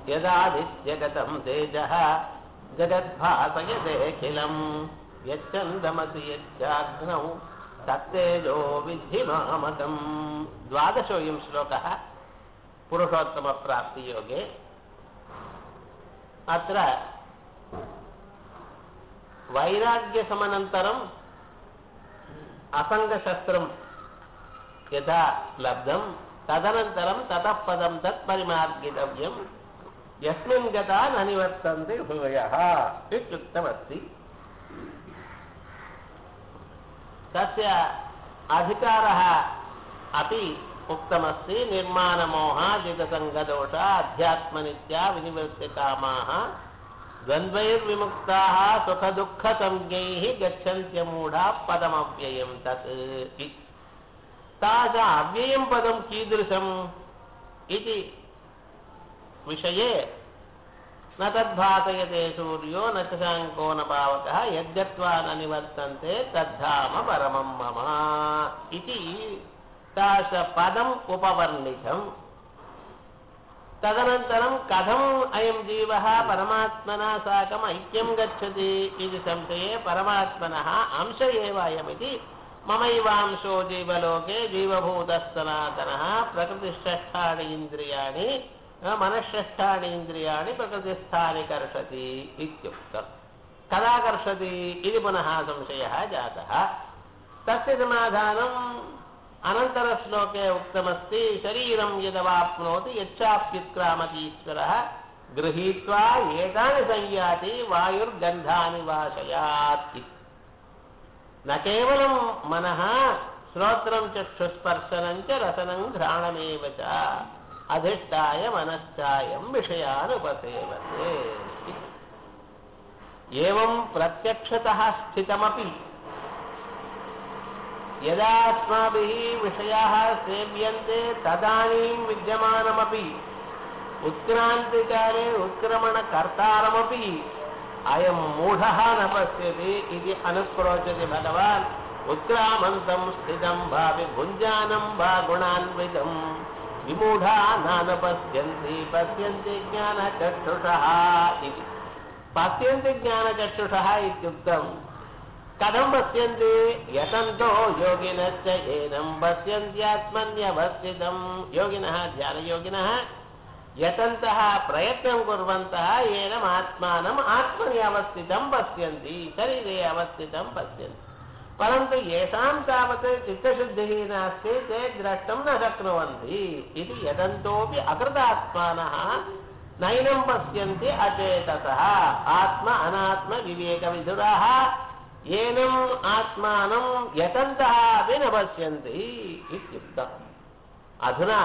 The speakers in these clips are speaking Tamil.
यदादित्यगतं तेजः जगद्भासयतेऽखिलम् यच्चन्दमसि यच्चाग्नौ तत्तेजो विद्धि मामकम् द्वादशोऽयं श्लोकः पुरुषोत्तमप्राप्तियोगे अत्र वैराग्यसमनन्तरम् असङ्गशस्त्रं यथा लब्धं तदनन्तरं ततः पदं तत्परिमार्गितव्यं यस्मिन् गता न निवर्तन्ते भूयः इत्युक्तमस्ति तस्य अधिकारः अपि उक्तमस्ति निर्माणमोहाजितसङ्गदोष अध्यात्मनित्या विनिवृत्तिकामाः द्वन्द्वैर्विमुक्ताः सुखदुःखसंज्ञैः गच्छन्त्यमूढा पदमव्ययं तत् इति तास अव्ययं पदं कीदृशम् इति विषये न तद्भासयते सूर्यो न च शाङ्को न पावकः यद्गत्वा न निवर्तन्ते तद्धाम परमं मम इति तास पदम् उपवर्णितम् तदनन्तरं कथम् अयं जीवः परमात्मना साकम् ऐक्यं गच्छति इति संशये परमात्मनः अंश एव अयमिति ममैवांशो जीवलोके जीवभूतः सनातनः प्रकृतिष्ठानि इन्द्रियाणि मनःष्ठानि इन्द्रियाणि प्रकृतिस्थानि कर्षति इत्युक्तम् कदा कर्षति इति पुनः संशयः जातः तस्य समाधानम् अनन्तरश्लोके उक्तमस्ति शरीरं यदवाप्नोति यच्चाप्युत्क्रामतीश्वरः गृहीत्वा एतानि संयाति वायुर्गन्धानि वाशयात् इति न केवलं मनः श्रोत्रं चक्षुस्पर्शनं च रसनं घ्राणमेव च अधिष्ठाय मनश्चायं विषयानुपसेवते एवं प्रत्यक्षतः स्थितमपि यदा अस्माभिः विषयाः सेव्यन्ते तदानीं विद्यमानमपि उत्क्रान्तिकाले उत्क्रमणकर्तारमपि अयं मूढः न पश्यति इति अनुक्रोचति भगवान् उत्क्रामन्तं स्थितं भावि भुञ्जानं वा गुणान्वितं विमूढा नानुपश्यन्ति पश्यन्ति ज्ञानचक्षुषः इति पश्यन्ति ज्ञानचक्षुषः इत्युक्तम् कथं पश्यन्ति यतन्तो योगिनश्च एनं पश्यन्त्यात्मन्यवस्थितं योगिनः ध्यानयोगिनः यतन्तः प्रयत्नं कुर्वन्तः येनम् आत्मानम् आत्मनि अवस्थितं पश्यन्ति शरीरे अवस्थितं पश्यन्ति परन्तु येषां तावत् चित्तशुद्धिः नास्ति ते द्रष्टुं न शक्नुवन्ति इति यदन्तोऽपि अकृतात्मानः नैनं पश्यन्ति अचेतसः आत्म अनात्मविवेकविधुराः येनम् आत्मानं यतन्तः अपि न पश्यन्ति इत्युक्तम् अधुना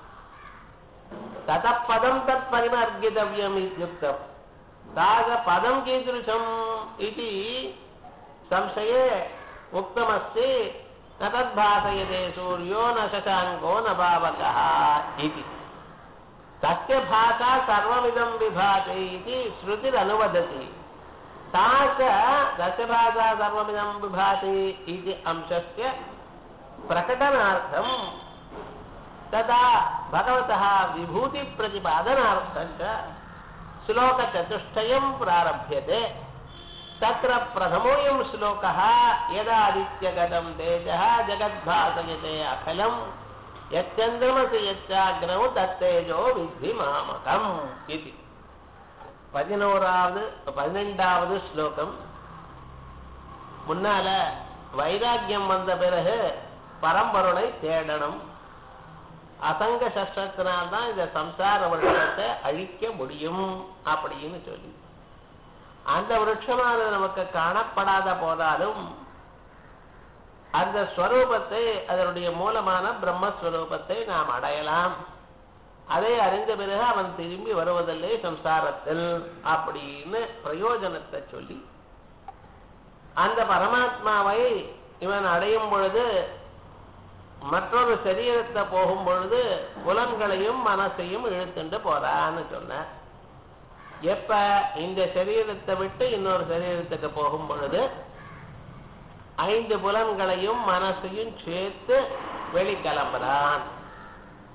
ततः पदं तत्परिमार्गितव्यम् इत्युक्तम् तादपदं कीदृशम् इति संशये उक्तमस्ति न तद्भासयते सूर्यो न शशाङ्को न पावकः इति तस्य भाषा सर्वमिदं विभाति इति श्रुतिरनुवदति सा च तस्य भाषा सर्वमिदं विभाति इति अंशस्य प्रकटनार्थं तदा भगवतः विभूतिप्रतिपादनार्थं च श्लोकचतुष्टयं प्रारभ्यते तत्र प्रथमोऽयं श्लोकः यदादित्यगतं तेजः जगद्भासयते अखिलं यच्चन्द्रमसि यच्चाग्नौ தத்தேஜோ வித்தி மாமகம் இது பதினோராவது பதினெண்டாவது ஸ்லோகம் முன்னால வைராக்கியம் வந்த பிறகு பரம்பொருளை தேடணும் அசங்க சஸ்திரத்தினால்தான் இந்த சம்சார வருஷத்தை அழிக்க முடியும் அப்படின்னு சொல்லி அந்த விருட்சமானது நமக்கு காணப்படாத போதாலும் அந்த ஸ்வரூபத்தை அதனுடைய மூலமான பிரம்மஸ்வரூபத்தை நாம் அடையலாம் அதை அறிந்த பிறகு அவன் திரும்பி வருவதில்லை சம்சாரத்தில் அப்படின்னு பிரயோஜனத்தை சொல்லி அந்த பரமாத்மாவை இவன் அடையும் பொழுது மற்றொரு சரீரத்தை போகும் பொழுது புலன்களையும் மனசையும் இழுத்துண்டு போறான்னு சொன்ன எப்ப இந்த சரீரத்தை விட்டு இன்னொரு சரீரத்துக்கு போகும் பொழுது ஐந்து புலன்களையும் மனசையும் சேர்த்து வெளிக்கிளம்புறான்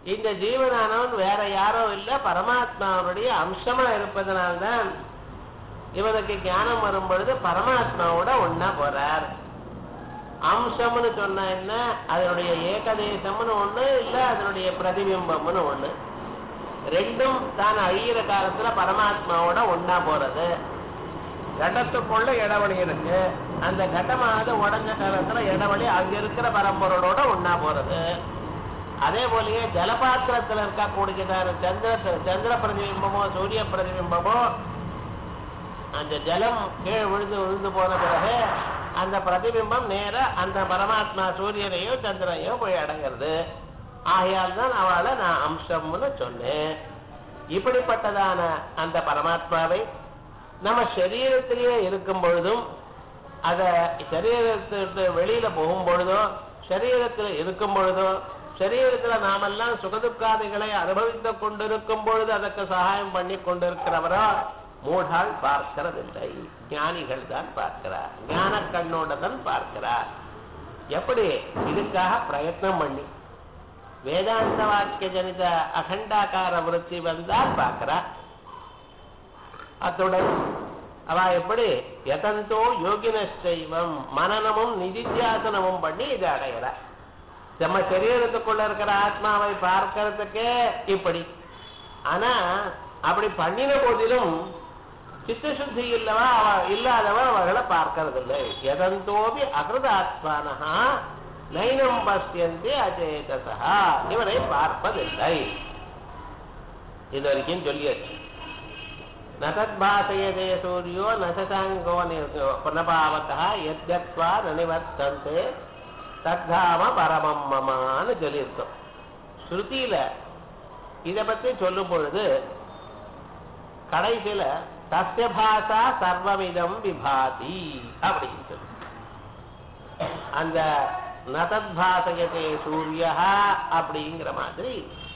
இந்த ஜீவனானவன் வேற யாரோ இல்ல பரமாத்மாவுடைய அம்சமா இருப்பதனால்தான் இவனுக்கு ஞானம் வரும் பொழுது பரமாத்மாவோட ஒன்னா போறார் அம்சம்னு சொன்னா என்ன அதனுடைய ஏகதேசம்னு ஒண்ணு இல்ல அதனுடைய பிரதிபிம்பம்னு ஒண்ணு ரெண்டும் தான் அழியிற காலத்துல பரமாத்மாவோட ஒன்னா போறது கடத்துக்குள்ள இடவழி இருக்கு அந்த கடமானது உடஞ்ச காலத்துல இடவழி அங்க இருக்கிற பரம்பொருளோட ஒன்னா போறது அதே போலயே ஜலபாத்திரத்துல இருக்கக்கூடியதான சந்திர சந்திர பிரதிபிம்பமோ சூரிய பிரதிபிம்பமோ அந்த ஜலம் கீழே விழுந்து விழுந்து போன பிறகு அந்த பிரதிபிம்பம் நேர அந்த பரமாத்மா சூரியனையோ சந்திரனையோ போய் அடங்கிறது ஆகையால் தான் அவளை நான் அம்சம்னு சொன்னேன் இப்படிப்பட்டதான அந்த பரமாத்மாவை நம்ம சரீரத்திலேயே இருக்கும் பொழுதும் அத சரீரத்திற்கு வெளியில போகும் பொழுதோ சரீரத்தில் இருக்கும் பொழுதோ சரீரத்துல நாமெல்லாம் சுகதுக்காதிகளை அனுபவித்துக் கொண்டிருக்கும் பொழுது அதற்கு சகாயம் பண்ணி கொண்டிருக்கிறவரோ மூடால் பார்க்கிறதில்லை ஞானிகள் தான் பார்க்கிறார் ஞான கண்ணோட தான் பார்க்கிறார் எப்படி இதுக்காக பிரயத்னம் பண்ணி வேதாந்த வாக்கிய ஜனித அகண்டாக்கார விருத்தி வந்தால் பார்க்கிறார் அத்துடன் அவ எப்படி எதந்தோ யோகினஸ்டைவம் மனநமும் நிதித்தியாசனமும் பண்ணி இதை அடைகிறார் நம்ம சரீரத்துக்குள்ள இருக்கிற ஆத்மாவை பார்க்கறதுக்கே இப்படி ஆனா அப்படி பண்ணின போதிலும் சித்தசுத்தி இல்லவா அவ இல்லாதவன் அவர்களை பார்க்கறதில்லை எதந்தோபி அகிருத ஆத்மானஹா நைனம் பசியந்தி அச்சேதசா இவரை பார்ப்பதில்லை இது வரைக்கும் சொல்லியாச்சு நதத்பாசயதே சூரியோ நசசாங்கோ புனபாவத்தா எத்யத்வா நனிவர்த்தந்தே தத்தாம பரமம் மமான்னு சொல்லியிருக்கோம் ஸ்ருதியில இதை பத்தி சொல்லும் பொழுது கடைசியில தஸ்ய பாசா சர்வவிதம் விபாதி அப்படின்னு சொல்லி அந்த நதத்பாசயதே சூரியா அப்படிங்கிற மாதிரி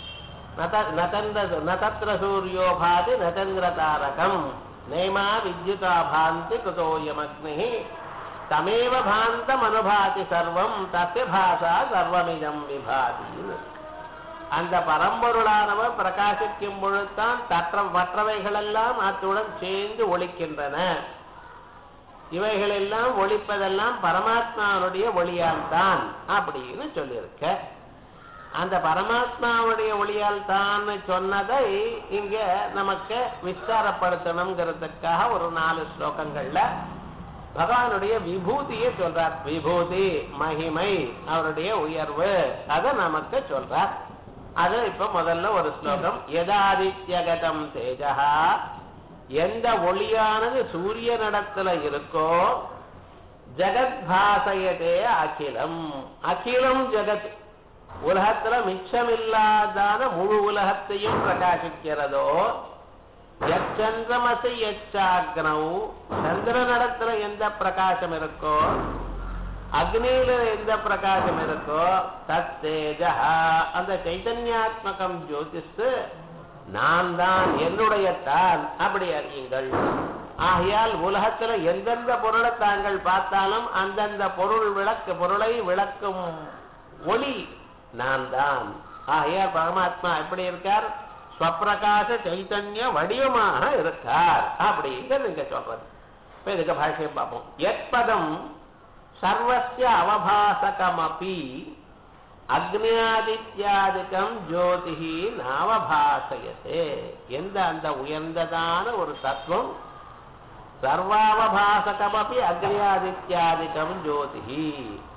நதந்திர சூரியோ பாதி நதந்திர தாரகம் நேமா வித்யுதா பாந்தி குதோயமக்னி தமேவ பாந்தம் அனுபாதி சர்வம் தஸ்ய பாசா சர்வமிதம் விபாதி அந்த பரம்பொருளானவர் பிரகாசிக்கும் பொழுதுதான் தற்ற மற்றவைகளெல்லாம் அத்துடன் சேர்ந்து ஒழிக்கின்றன இவைகளெல்லாம் ஒழிப்பதெல்லாம் பரமாத்மாவுடைய ஒளியால் தான் அப்படின்னு சொல்லியிருக்க அந்த பரமாத்மாவுடைய ஒளியால் தான் சொன்னதை இங்க நமக்கு விஸ்தாரப்படுத்தணுங்கிறதுக்காக ஒரு நாலு ஸ்லோகங்கள்ல பகவானுடைய விபூதியை சொல்றார் விபூதி மகிமை அவருடைய உயர்வு அதை நமக்கு சொல்றார் அது இப்ப முதல்ல ஒரு ஸ்லோகம் எதாதித்யகதம் தேஜா எந்த ஒளியானது சூரிய நடத்துல இருக்கோ ஜெகத் பாசையதே அகிலம் அகிலம் ஜெகத் உலகத்துல மிச்சமில்லாதான முழு உலகத்தையும் பிரகாசிக்கிறதோ எச்சந்திரமசி எச்சாக்னவு சந்திர நடத்துல எந்த பிரகாசம் இருக்கோ அக்னியில எந்த பிரகாசம் இருக்கோ தத் தேஜா அந்த சைத்தன்யாத்மகம் ஜோதிஷு நான் தான் என்னுடைய தான் அப்படி அறியுங்கள் ஆகையால் உலகத்துல எந்தெந்த பொருளை தாங்கள் பார்த்தாலும் அந்தந்த பொருள் விளக்கு பொருளை விளக்கும் ஒளி நான் தான் ஆகையால் பரமாத்மா எப்படி இருக்கார் ஸ்வப்பிரகாச சைத்தன்ய வடிவமாக இருக்கார் அப்படிங்கிறது இங்க சொல்றது இப்ப இதுக்கு பாஷ்யம் பார்ப்போம் எப்பதம் சர்வசிய அவபாசகமபி அக்னியாதித்யாதிக்கம் ஜோதிஹி நாவபாசயத்தே எந்த அந்த உயர்ந்ததான ஒரு தத்துவம் சர்வாவபாசகமபி அக்னியாதித்யாதிக்கம் ஜோதிஹி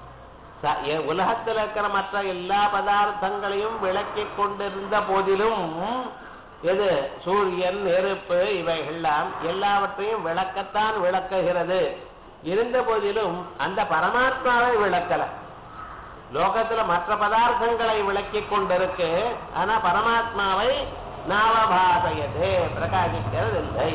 உலகத்தில் இருக்கிற மற்ற எல்லா பதார்த்தங்களையும் விளக்கிக் கொண்டிருந்த போதிலும் எது சூரியன் நெருப்பு இவைகள்லாம் எல்லாவற்றையும் விளக்கத்தான் விளக்குகிறது இருந்த போதிலும் அந்த பரமாத்மாவை விளக்கல லோகத்துல மற்ற பதார்த்தங்களை விளக்கிக் கொண்டிருக்கு ஆனா பரமாத்மாவை நாவபாசையதே பிரகாசிக்கிறது இல்லை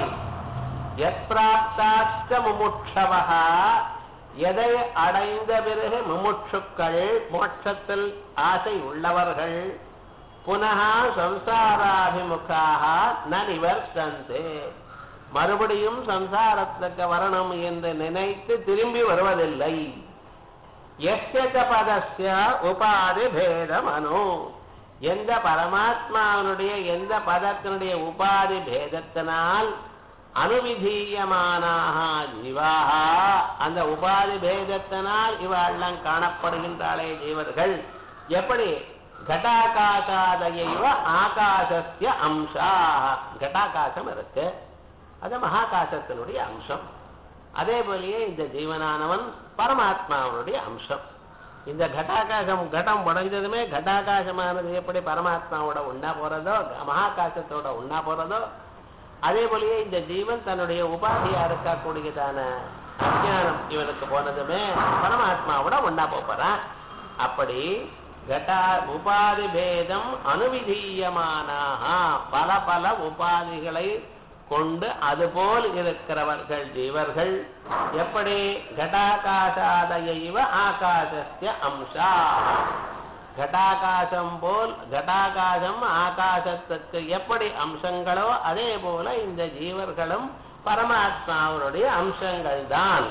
எத்ராப்தாச்ச முமுட்சவகா எதை அடைந்த பிறகு முமுட்சுக்கள் மோட்சத்தில் ஆசை உள்ளவர்கள் புனகா சம்சாராபிமுகாக ந நிவர்த்தந்தே மறுபடியும் சம்சாரத்துக்கு வரணும் என்று நினைத்து திரும்பி வருவதில்லை எஸ்ய பதஸ்ய உபாதி பேதம் அனு எந்த பரமாத்மாவினுடைய எந்த பதத்தினுடைய உபாதி பேதத்தினால் அனுவிதீயமானாக ஜீவாக அந்த உபாதி பேதத்தினால் இவெல்லாம் காணப்படுகின்றாளே ஜீவர்கள் எப்படி கட்டாகாசாதையைவ ஆகாசஸ்ய அம்சா கட்டாகாசம் இருக்கு அது மகாகாசத்தினுடைய அம்சம் அதே போலயே இந்த ஜீவனானவன் பரமாத்மாவனுடைய அம்சம் இந்த கட்டாகாசம் கடம் உடைஞ்சதுமே கட்டாகாசமானது எப்படி பரமாத்மாவோட ஒன்னா போறதோ மகாகாசத்தோட ஒன்னா போறதோ அதே போலயே இந்த ஜீவன் தன்னுடைய உபாதியா இருக்கக்கூடியதான அஜானம் இவனுக்கு போனதுமே பரமாத்மாவோட ஒன்னா போறான் அப்படி கட்டா உபாதி பேதம் அனுவிதீயமானாக பல பல உபாதிகளை கொண்டு அதுபோல் இருக்கிறவர்கள் ஜீவர்கள் எப்படி கடாகாசாதயைவ ஆகாசஸ்ய அம்சா கடாகாசம் போல் கடாகாசம் ஆகாசத்துக்கு எப்படி அம்சங்களோ அதே போல இந்த ஜீவர்களும் பரமாத்மாவனுடைய அம்சங்கள் தான்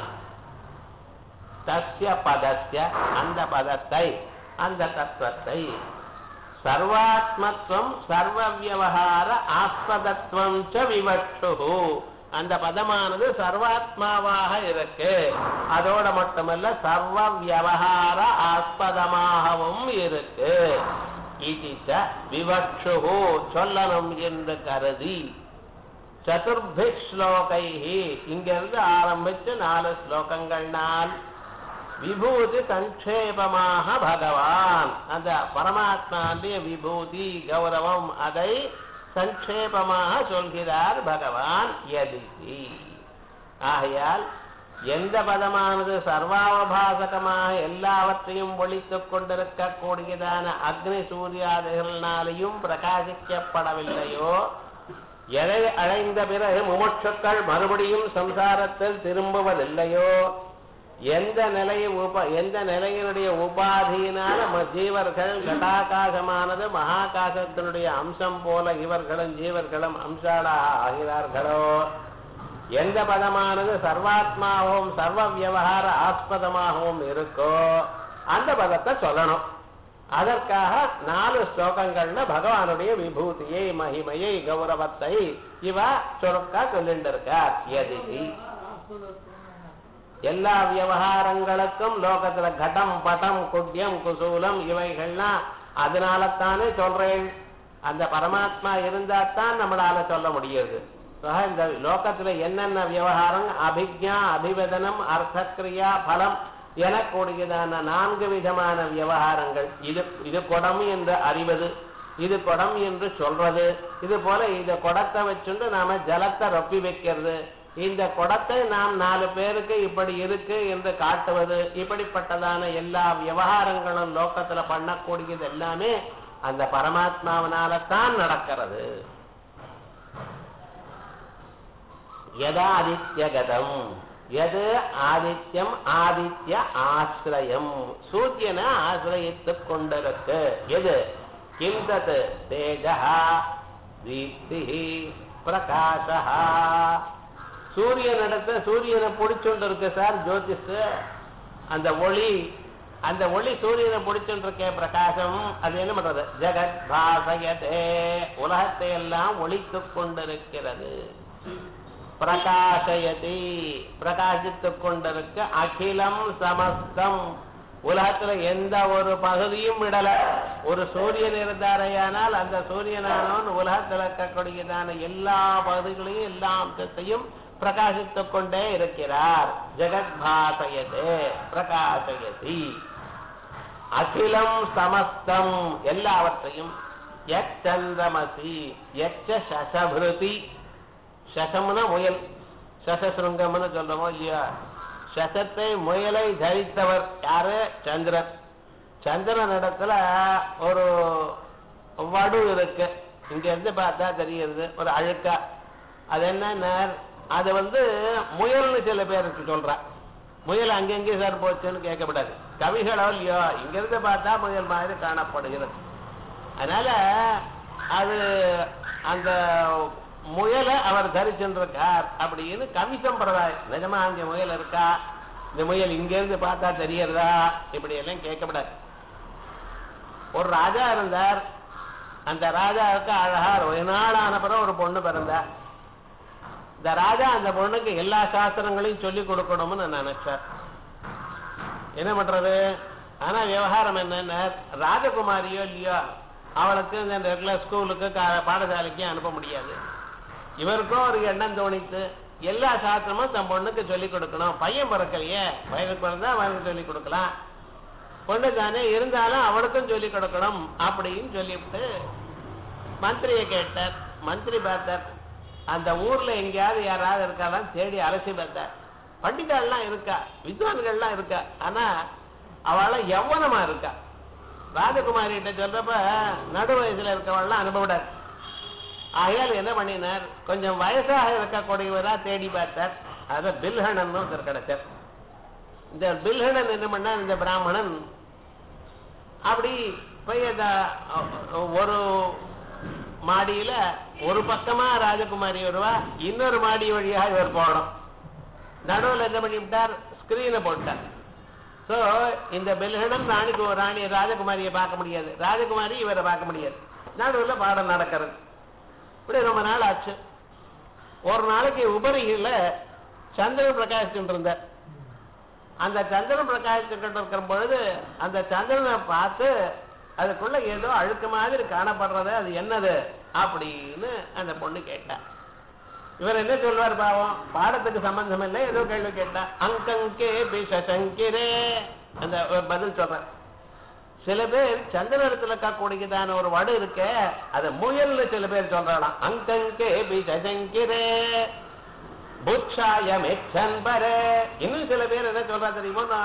தஸ்ய பதஸ்ய அந்த பதத்தை அந்த தத்துவத்தை சர்வாத்மத்துவம் சர்வ வியவகார ஆஸ்பதத்துவம் ச விவட்சு அந்த பதமானது சர்வாத்மாவாக இருக்கு அதோட மட்டுமல்ல சர்வ வியவகார ஆஸ்பதமாகவும் இருக்கு இது விவட்சு சொல்லணும் என்று கருதி சதுர்பி ஸ்லோகை இங்கிருந்து ஆரம்பிச்சு நாலு ஸ்லோகங்கள்னால் விபூதி சங்கேபமாக பகவான் அந்த பரமாத்மாவுடைய விபூதி கௌரவம் அதை சங்கேபமாக சொல்கிறார் பகவான் எதிரி ஆகையால் எந்த பதமானது சர்வாவபாசகமாக எல்லாவற்றையும் ஒழித்துக் கொண்டிருக்கக்கூடியதான அக்னி சூரியாதிகளினாலையும் பிரகாசிக்கப்படவில்லையோ எதை அடைந்த பிறகு முமுட்சுக்கள் மறுபடியும் சம்சாரத்தில் திரும்புவதில்லையோ எந்த நிலையை உப எந்த நிலையினுடைய உபாதியினால ம- ஜீவர்கள் கடாகாசமானது மகாகாசத்தினுடைய அம்சம் போல இவர்களும் ஜீவர்களும் அம்சாளாக ஆகிறார்களோ எந்த பதமானது சர்வாத்மாகவும் சர்வ வியவகார ஆஸ்பதமாகவும் இருக்கோ அந்த பதத்தை சொல்லணும் அதற்காக நாலு ஸ்லோகங்கள்ல பகவானுடைய விபூதியை மகிமையை கௌரவத்தை இவ சுருக்கா சொல்லிட்டு இருக்கார் எதிரி எல்லா விவகாரங்களுக்கும் லோகத்துல கடம் படம் குட்டியம் குசூலம் இவைகள்லாம் அதனாலத்தானே சொல்றேன் அந்த பரமாத்மா இருந்தா தான் நம்மளால சொல்ல முடியுது ஆக இந்த லோகத்துல என்னென்ன விவகாரம் அபிஜா அபிவதனம் அர்த்தக்கிரியா பலம் எனக்கூடியதான நான்கு விதமான விவகாரங்கள் இது இது குடம் என்று அறிவது இது குடம் என்று சொல்றது இது போல இந்த குடத்தை வச்சுண்டு நாம ஜலத்தை ரொப்பி வைக்கிறது இந்த குடத்தை நாம் நாலு பேருக்கு இப்படி இருக்கு என்று காட்டுவது இப்படிப்பட்டதான எல்லா விவகாரங்களும் லோகத்துல பண்ணக்கூடியது எல்லாமே அந்த பரமாத்மாவினால தான் நடக்கிறது யதாதித்யகதம் எது ஆதித்யம் ஆதித்ய ஆசிரயம் சூரியனை ஆசிரயித்துக் கொண்டிருக்கு எது கிம் தத் தேஜா தீப்தி பிரகாசா சூரியனிடத்துல சூரியனை பிடிச்சுட்டு இருக்கு சார் ஜோதிஷ் அந்த ஒளி அந்த ஒளி சூரியனை பிடிச்சுட்டு இருக்கே பிரகாசம் அது என்ன பண்றது ஜெகத் பாசயதே உலகத்தை எல்லாம் ஒளித்துக் கொண்டிருக்கிறது பிரகாசயதி பிரகாசித்துக் கொண்டிருக்க அகிலம் சமஸ்தம் உலகத்துல எந்த ஒரு பகுதியும் விடல ஒரு சூரியன் இருந்தாரையானால் அந்த சூரியனானவன் உலகத்தில் இருக்கக்கூடியதான எல்லா பகுதிகளையும் எல்லா அம்சத்தையும் பிரகாசித்துக் கொண்டே இருக்கிறார் ஜெகத் பாசயதே பிரகாசயதி அகிலம் சமஸ்தம் எல்லாவற்றையும் எச்சந்திரமசி எச்ச சசபிருதி சசம்னா முயல் சசசிருங்கம்னு சொல்றோமோ இல்லையா சசத்தை முயலை தரித்தவர் யாரு சந்திரன் சந்திரன் இடத்துல ஒரு வடு இருக்கு இங்க இருந்து பார்த்தா தெரியுது ஒரு அழுக்கா அது என்ன அது வந்து முயல்னு சில பேருக்கு சொல்றா முயல் அங்கெங்கே சார் போச்சுன்னு கேட்கப்படாது கவிகளோ இல்லையோ இங்கிருந்து பார்த்தா முயல் மாதிரி காணப்படுகிறது அதனால அது அந்த முயலை அவர் தரிச்சுருக்கார் அப்படின்னு கவி சம்பிரதாயம் நிஜமா அங்க முயல் இருக்கா இந்த முயல் இங்கிருந்து பார்த்தா தெரியறதா இப்படி எல்லாம் கேட்கப்படாது ஒரு ராஜா இருந்தார் அந்த ராஜாவுக்கு அழகா ஒரு நாளான பிறகு ஒரு பொண்ணு பிறந்தா இந்த ராஜா அந்த பொண்ணுக்கு எல்லா சாஸ்திரங்களையும் சொல்லி கொடுக்கணும்னு நினைச்சார் என்ன பண்றது ஆனா விவகாரம் என்னன்னா ராஜகுமாரியோ இல்லையோ அவளுக்கு இந்த ரெகுலர் ஸ்கூலுக்கு கா- பாடசாலைக்கு அனுப்ப முடியாது இவருக்கும் ஒரு எண்ணம் தோணித்து எல்லா சாஸ்திரமும் தன் பொண்ணுக்கு சொல்லி கொடுக்கணும் பையன் பிறக்கலையே பையனுக்கு பிறந்தா அவனுக்கு சொல்லி கொடுக்கலாம் பொண்ணு தானே இருந்தாலும் அவளுக்கும் சொல்லி கொடுக்கணும் அப்படின்னு சொல்லிவிட்டு மந்திரியை கேட்டார் மந்திரி பார்த்தார் அந்த ஊர்ல எங்கேயாவது யாராவது இருக்காலாம் தேடி அலசி பார்த்தார் பண்டிதாள்லாம் இருக்கா வித்வான்கள்லாம் இருக்கா ஆனா அவள யௌவனமா இருக்கா ராஜகுமாரி கிட்ட சொல்றப்ப நடு வயசுல இருக்கவள்லாம் அனுபவிடார் ஆகையால் என்ன பண்ணினார் கொஞ்சம் வயசாக இருக்கக்கூடியவரா தேடி பார்த்தார் அத பில்ஹணன் ஒருத்தர் கிடைச்சார் இந்த பில்ஹணன் என்ன பண்ணார் இந்த பிராமணன் அப்படி போய் அந்த அ- ஒரு மாடியில ஒரு பக்கமா ராஜகுமாரி வருவா இன்னொரு மாடி வழியாக இவர் போகணும் நடுவுல என்ன பண்ணிவிட்டார் ஸ்கிரீனை போட்டார் சோ இந்த பெல்ஹணன் ராணிக்கு ராணி ராஜகுமாரியை பார்க்க முடியாது ராஜகுமாரி இவரை பார்க்க முடியாது நடுவுல பாடம் நடக்கிறது இப்படி ரொம்ப நாள் ஆச்சு ஒரு நாளைக்கு உபரியில சந்திரன் பிரகாசிச்சுட்டு இருந்தார் அந்த சந்திரன் பிரகாசிச்சுட்டு இருக்கிற பொழுது அந்த சந்திரனை பார்த்து அதுக்குள்ள ஏதோ அழுக்கு மாதிரி காணப்படுறது அது என்னது அப்படின்னு அந்த பொண்ணு கேட்டா இவர் என்ன சொல்வார் பாவம் பாடத்துக்கு சம்பந்தம் இல்லை ஏதோ கேள்வி கேட்டா அங்கங்கே பிசங்கிரே அந்த ஒரு பதில் சொல்றேன் சில பேர் சந்திரத்துல இருக்கக்கூடியதான ஒரு வடு இருக்க அத முயல்னு சில பேர் சொல்றாளாம் அங்கங்கே பிசங்கிரே புட்சாயமெச்சன்பரே இன்னும் சில பேர் என்ன சொல்றா தெரியுமா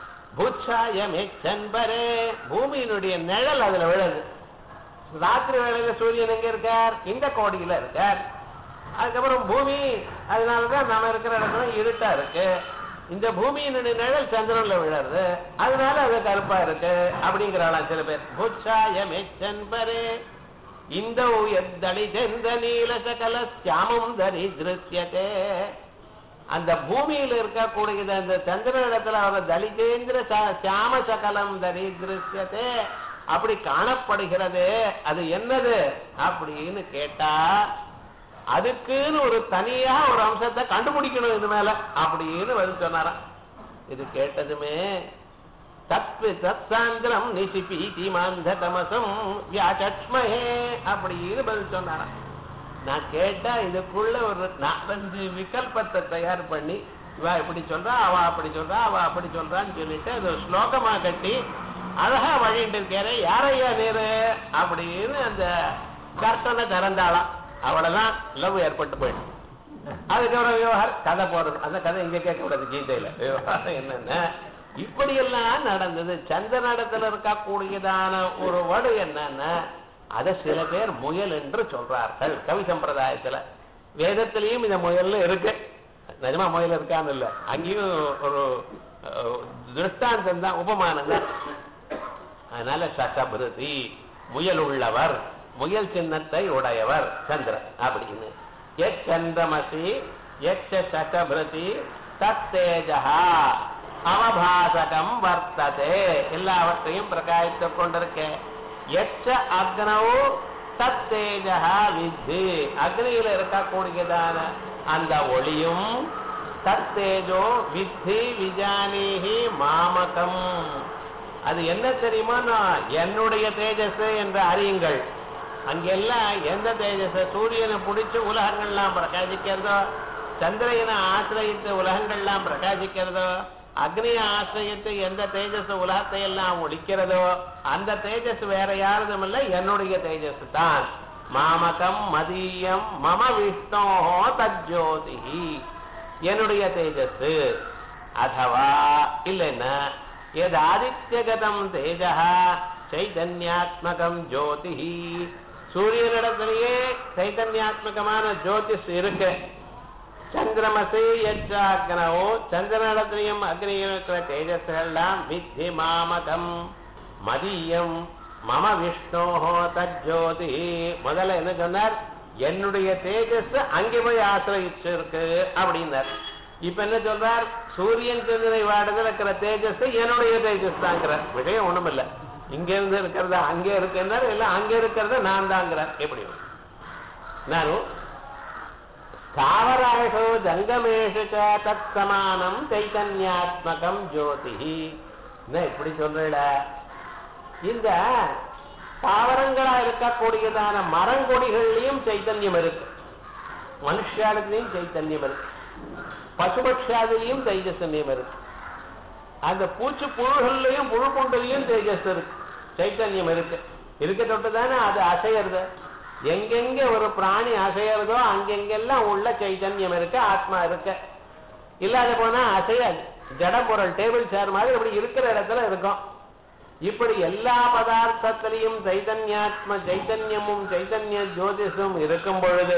புட்சாயமெச்சன்பரே பூமியினுடைய நிழல் அதுல விழுது ராத்திரி வேளையில சூரியன் எங்க இருக்கார் இந்த கோடியில இருக்கார் அதுக்கப்புறம் பூமி அதனாலதான் நாம இருக்கிற இடத்துல இருட்டா இருக்கு இந்த பூமியினுடைய நிழல் சந்திரன்ல விழருது அதனால அது கருப்பா இருக்கு அப்படிங்கிறாளாம் சில பேர் புட்சாயமெச்சன்பரே இந்த எத்தளி செந்த நீல சகல சியாமம் தரி திருஷ்யத்தே அந்த பூமியில இருக்கக்கூடியது அந்த சந்திர இடத்துல அவர் தலிதேந்திர ச- சியாம சகலம் தரி திருஷ்யத்தே அப்படி காணப்படுகிறது அது என்னது அப்படின்னு கேட்டா அதுக்குன்னு ஒரு தனியா ஒரு அம்சத்தை கண்டுபிடிக்கணும் இது மேல அப்படின்னு வந்து சொன்னாராம் இது கேட்டதுமே தத்வி தத்சாந்திரம் நிசிபீதி மாந்த தமசம் வியாச்சமே அப்படின்னு பதில் சொன்னாராம் நான் கேட்டா இதுக்குள்ள ஒரு நாலஞ்சு விகல்பத்தை தயார் பண்ணி இவ இப்படி சொல்றா அவ அப்படி சொல்றா அவ அப்படி சொல்றான்னு சொல்லிட்டு அது ஒரு ஸ்லோகமா கட்டி அழகா வழிட்டு இருக்கேரே யாரையா நேரு அப்படின்னு அந்த கர்த்தனை திறந்தாளாம் அவ்வளவுதான் லவ் ஏற்பட்டு போயிடும் அதுக்கப்புறம் விவகாரம் கதை போடுறது அந்த கதை இங்க கேட்க கூடாது கீதையில விவகாரம் என்னன்னா இப்படி எல்லாம் நடந்தது சந்த நடத்துல இருக்கக்கூடியதான ஒரு வடு என்னன்னா அதை சில பேர் முயல் என்று சொல்றார்கள் கவி சம்பிரதாயத்துல வேதத்திலையும் இந்த முயல்னு இருக்கு நிஜமா முயல் இருக்கான்னு இல்ல அங்கேயும் ஒரு அஹ், திருஷ்டாந்தம் தான் உபமானம் தான் அதனால சசபிருதி முயல் உள்ளவர் முயல் சின்னத்தை உடையவர் சந்திரன் அப்படின்னு எச்சந்திரமசி எச்ச சசபிருதி தத்தேஜா அவபாசகம் வர்த்ததே எல்லாவற்றையும் பிரகாசித்துக் கொண்டிருக்க எச்ச அக்னவு தத்தேஜா வித்தி அக்னியில இருக்கக்கூடியதான அந்த ஒளியும் தத்தேஜோ வித்தி விஜானீஹி மாமகம் அது என்ன தெரியுமா நான் என்னுடைய தேஜஸ் என்று அறியுங்கள் அங்கெல்லாம் எந்த தேஜஸ் சூரியனை பிடிச்சு உலகங்கள்லாம் பிரகாசிக்கிறதோ சந்திரனை ஆசிரியத்து உலகங்கள்லாம் பிரகாசிக்கிறதோ அக்னியை ஆசிரியத்து எந்த தேஜஸ் உலகத்தை எல்லாம் ஒழிக்கிறதோ அந்த தேஜஸ் வேற யாரதும் இல்லை என்னுடைய தேஜஸ் தான் மாமகம் மதியம் மம விஷ்ணோ தஜ்ஜோதி என்னுடைய தேஜஸ் அதவா இல்லைன்னா எது ஆதித்யகதம் தேஜா சைதன்யாத்மகம் ஜோதி சூரியனிடத்திலேயே சைதன்யாத்மகமான ஜோதிஷ் இருக்கு சந்திரமசி யஜ்ஜாக்னவோ சந்திரனிடத்திலையும் அக்னியில் இருக்கிற தேஜஸ்கள்லாம் வித்தி மாமகம் மதியம் மம விஷ்ணோஹோ தஜ்ஜோதி முதல்ல என்ன சொன்னார் என்னுடைய தேஜஸ் அங்கே போய் ஆசிரயிச்சு இருக்கு அப்படின்னார் இப்ப என்ன சொல்றார் சூரியன் சந்திரனை வாடுதல் இருக்கிற தேஜஸ் என்னுடைய தேஜஸ் தாங்கிறார் விஷயம் ஒண்ணும் இல்ல இங்க இருந்து இருக்கிறத அங்க இருக்கிறதா இல்ல அங்க இருக்கிறத நான் தாங்கிறார் எப்படி நானும் ஸ்தாவராஷு ஜங்கமேஷு ச தத் சமானம் சைத்தன்யாத்மகம் ஜோதி என்ன இப்படி சொல்றல இந்த தாவரங்களா இருக்கக்கூடியதான மரங்கொடிகள்லயும் சைத்தன்யம் இருக்கு மனுஷாலத்திலையும் சைத்தன்யம் இருக்கு பசுபக்ஷாதிலையும் தைஜசன்யம் இருக்கு அந்த பூச்சி புழுகள்லையும் புழு கொண்டலையும் தேஜஸ் இருக்கு சைத்தன்யம் இருக்கு இருக்க தொட்டு தானே அது அசையறது எங்கெங்க ஒரு பிராணி அசையறதோ அங்கெங்கெல்லாம் உள்ள சைத்தன்யம் இருக்கு ஆத்மா இருக்கு இல்லாத போனா அசையாது ஜடம் பொருள் டேபிள் சேர் மாதிரி இப்படி இருக்கிற இடத்துல இருக்கும் இப்படி எல்லா பதார்த்தத்திலையும் சைதன்யாத்ம சைத்தன்யமும் சைத்தன்ய ஜோதிஷமும் இருக்கும் பொழுது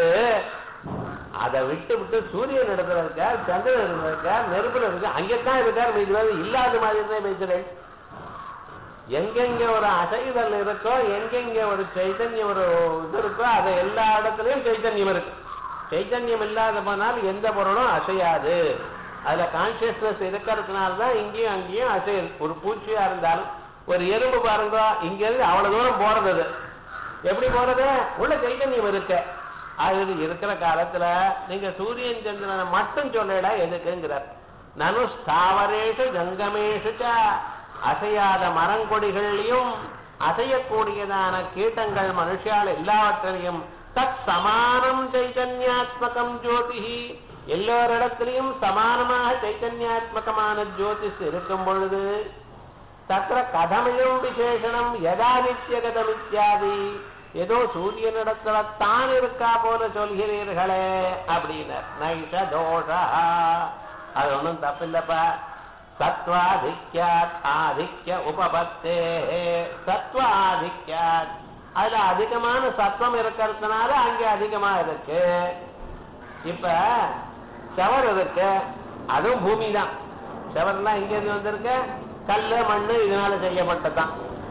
அதை விட்டு விட்டு சூரியன் இடத்துல இருக்கார் சந்திரன் இடத்துல இருக்கார் நெருப்புல இருக்கார் அங்கத்தான் இருக்கார் மீது இல்லாத மாதிரி தான் பேசுறேன் எங்கெங்க ஒரு அசைதல் இருக்கோ எங்கெங்க ஒரு சைத்தன்யம் ஒரு இது இருக்கோ அது எல்லா இடத்துலயும் சைத்தன்யம் இருக்கு சைத்தன்யம் இல்லாத போனால் எந்த பொருளும் அசையாது அதுல கான்சியஸ்னஸ் இருக்கிறதுனால தான் இங்கேயும் அங்கேயும் அசையுது ஒரு பூச்சியா இருந்தாலும் ஒரு எறும்பு பாருங்க இங்க இருந்து அவ்வளவு தூரம் போறது அது. எப்படி போறது உள்ள சைத்தன்யம் இருக்கு அது இருக்கிற காலத்துல நீங்க சூரியன் சந்திரனை மட்டும் சொல்லல எதுக்குங்கிறார் நனு ஸ்தாவரேஷு ஜங்கமேஷு ச அசையாத மரங்கொடிகள்லையும் அசையக்கூடியதான கீட்டங்கள் மனுஷால் எல்லாவற்றிலையும் தத் சமானம் சைத்தன்யாத்மகம் ஜோதிஹி எல்லோரிடத்திலையும் சமானமாக சைத்தன்யாத்மகமான ஜோதிஷ் இருக்கும் பொழுது தத்திர கதமையும் விசேஷனம் யதா நித்தியகதம் இத்தியாதி ஏதோ சூரியனிடத்துல தான் இருக்கா போல சொல்கிறீர்களே அப்படின்னார் நைஷ தோஷா அது ஒன்றும் தப்பில்லப்பா சத்வாதிக்யாத் ஆதிக்ய உபபத்தே சத்வ ஆதிக்யாத் அதுல அதிகமான சத்வம் இருக்கிறதுனால அங்கே அதிகமா இருக்கு இப்ப செவர் இருக்கு அதுவும் பூமி தான் செவர்லாம் இங்க இருந்து வந்திருக்கு கல்லு மண்ணு இதனால செய்யப்பட்டதுதான்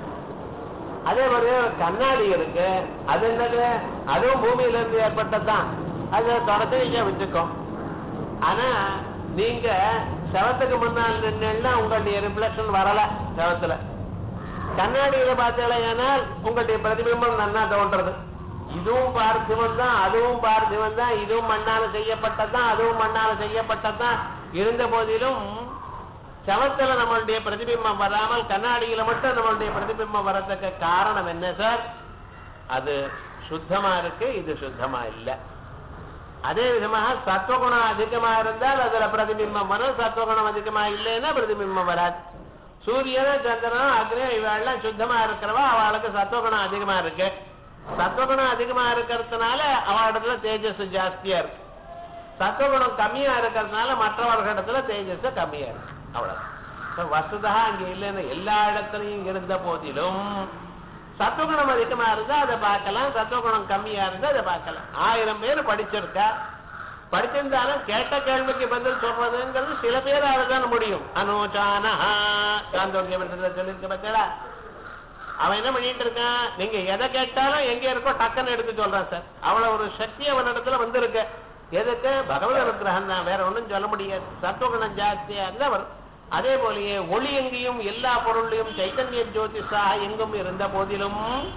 அதே மாதிரி ஒரு கண்ணாடி இருக்கு அது என்னது அதுவும் பூமியில இருந்து ஏற்பட்டதுதான் அது தொடர்ந்து இங்க வச்சுக்கோம் ஆனா நீங்க செவத்துக்கு முன்னால் நின்னா உங்களுடைய ரிஃப்ளெக்ஷன் வரல செவத்துல கண்ணாடியில பார்த்தீங்கன்னா உங்களுடைய பிரதிபிம்பம் நன்னா தோன்றது இதுவும் பார்த்திவம் தான் அதுவும் பார்த்திவம் தான் இதுவும் மண்ணால செய்யப்பட்டதுதான் அதுவும் மண்ணால செய்யப்பட்டதுதான் இருந்த போதிலும் சவத்துல நம்மளுடைய பிரதிபிம்பம் வராமல் கண்ணாடியில மட்டும் நம்மளுடைய பிரதிபிம்பம் வரதுக்கு காரணம் என்ன சார் அது சுத்தமா இருக்கு இது சுத்தமா இல்லை அதே விதமாக சத்வகுணம் அதிகமா இருந்தால் அதுல பிரதிபிம்பம் வரும் சத்வகுணம் அதிகமா இல்லைன்னா பிரதிபிம்பம் வராது சூரியனும் சந்திரனும் அக்னியும் இவெல்லாம் சுத்தமா இருக்கிறவா அவளுக்கு சத்வகுணம் அதிகமா இருக்கு சத்வகுணம் அதிகமா இருக்கிறதுனால அவளிடத்துல தேஜஸ் ஜாஸ்தியா இருக்கு சத்வகுணம் கம்மியா இருக்கிறதுனால மற்றவர்களிடத்துல தேஜஸ் கம்மியா இருக்கு அவ்வளவு வசுதா அங்க இல்லைன்னு எல்லா இடத்துலையும் இருந்த போதிலும் சத்துவகுணம் அதிகமா இருந்தா அதை பார்க்கலாம் சத்துவகுணம் கம்மியா இருந்தா அதை பார்க்கலாம் ஆயிரம் பேர் படிச்சிருக்கா படிச்சிருந்தாலும் கேட்ட கேள்விக்கு பதில் சொல்றதுங்கிறது சில பேரால தான் முடியும் அனோச்சானா சாந்தோக்கிய சொல்லியிருக்க பார்த்தீங்களா அவன் என்ன பண்ணிட்டு இருக்கான் நீங்க எதை கேட்டாலும் எங்க இருக்கோ டக்குன்னு எடுத்து சொல்றான் சார் அவ்வளவு ஒரு சக்தி அவனிடத்துல வந்திருக்கு எதுக்கு பகவத் அனுகிரகம் தான் வேற ஒண்ணும் சொல்ல முடியாது சத்துவகுணம் ஜாஸ்தியா இருந்தா வரும் அதே போலயே ஒளி எங்கேயும் எல்லா பொருளையும் சைத்தன்ய ஜோதிஷா எங்கும் இருந்த போதிலும்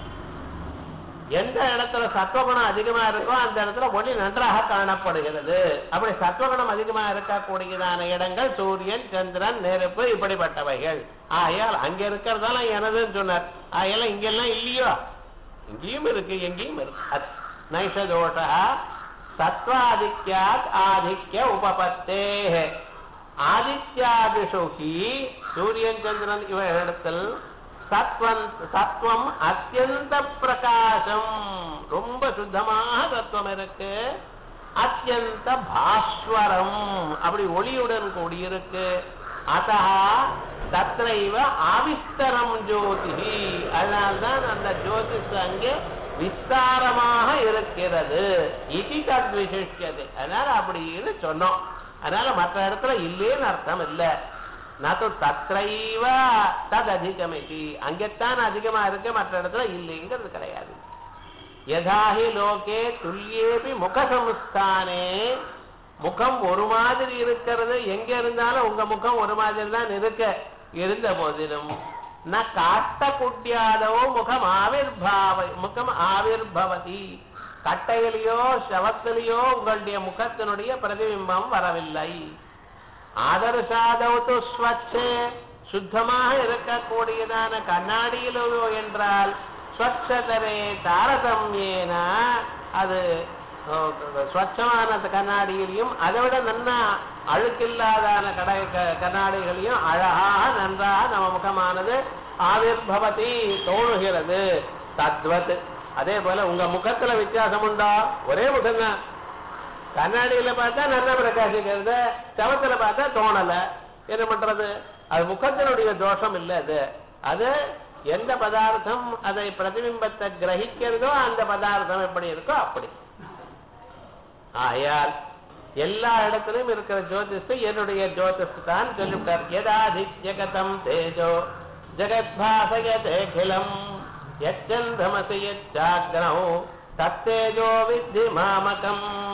எந்த இடத்துல சத்வகுணம் அதிகமா இருக்கோ அந்த இடத்துல ஒளி நன்றாக காணப்படுகிறது அப்படி சத்வகுணம் அதிகமா இருக்கக்கூடியதான இடங்கள் சூரியன் சந்திரன் நெருப்பு இப்படிப்பட்டவைகள் ஆகையால் அங்க இருக்கிறதால எனதுன்னு சொன்னார் ஆகையால இங்கெல்லாம் இல்லையோ இங்கேயும் இருக்கு எங்கேயும் இருக்கு அது நைஷதோஷா சத்வாதித்யாத் ஆதித்ய உபபத்தே ஆதித்யாதிஷு ஹி சூரியன் சந்திரன் இவர்களிடத்தில் சத்வம் சத்வம் அத்தியந்த பிரகாசம் ரொம்ப சுத்தமாக தத்துவம் இருக்கு அத்தியந்த பாஸ்வரம் அப்படி ஒளியுடன் கூடியிருக்கு அத்தா தத்ரைவ ஆவிஸ்தரம் ஜோதி அதனால்தான் அந்த ஜோதிஷ் அங்கே விஸ்தாரமாக இருக்கிறது இது தத் விசிஷ்யது அதனால அப்படின்னு சொன்னோம் அதனால மற்ற இடத்துல இல்லேன்னு அர்த்தம் இல்லை நது தத்ரைவ தத் அதிகமிதி அங்கத்தான் அதிகமா இருக்கு மற்ற இடத்துல இல்லைங்கிறது கிடையாது யதாஹி லோகே துல்லியேபி முகசம்ஸ்தானே முகம் ஒரு மாதிரி இருக்கிறது எங்க இருந்தாலும் உங்க முகம் ஒரு மாதிரி தான் இருக்க இருந்த போதிலும் ந காட்டக்குட்டியாதவோ முகம் ஆவிர்பாவ முகம் ஆவிர்பவதி கட்டையிலேயோ சவத்திலேயோ உங்களுடைய முகத்தினுடைய பிரதிபிம்பம் வரவில்லை ஆதர்சாதவத்து ஸ்வச்சே சுத்தமாக இருக்கக்கூடியதான கண்ணாடியிலோ என்றால் ஸ்வச்சதரே தாரதமியேன அது ஸ்வச்சமான கண்ணாடியிலையும் அதை விட நன்னா அழுக்கில்லாதான கடை கண்ணாடிகளையும் அழகாக நன்றாக நம்ம முகமானது ஆவிர்பவதி தோணுகிறது தத்வத் அதே போல உங்க முகத்துல வித்தியாசம் உண்டா ஒரே முகம்தான் கண்ணாடியில பார்த்தா நல்ல பிரகாசிக்கிறது சவத்துல பார்த்தா தோணல என்ன பண்றது அது முகத்தினுடைய தோஷம் இல்லை அது அது எந்த பதார்த்தம் அதை பிரதிபிம்பத்தை கிரகிக்கிறதோ அந்த பதார்த்தம் எப்படி இருக்கோ அப்படி ஆயால் எல்லா இடத்திலும் இருக்கிற ஜோதிஷ் என்னுடைய ஜோதிஷ் தான் சொல்லிவிட்டார் யதாதித்யகதம் தேஜோ ஜெகத்பாசயதேகிலம் எச்சந்திரமசி யச்சாக்னோ தத்தேஜோ வித்தி மாமகம்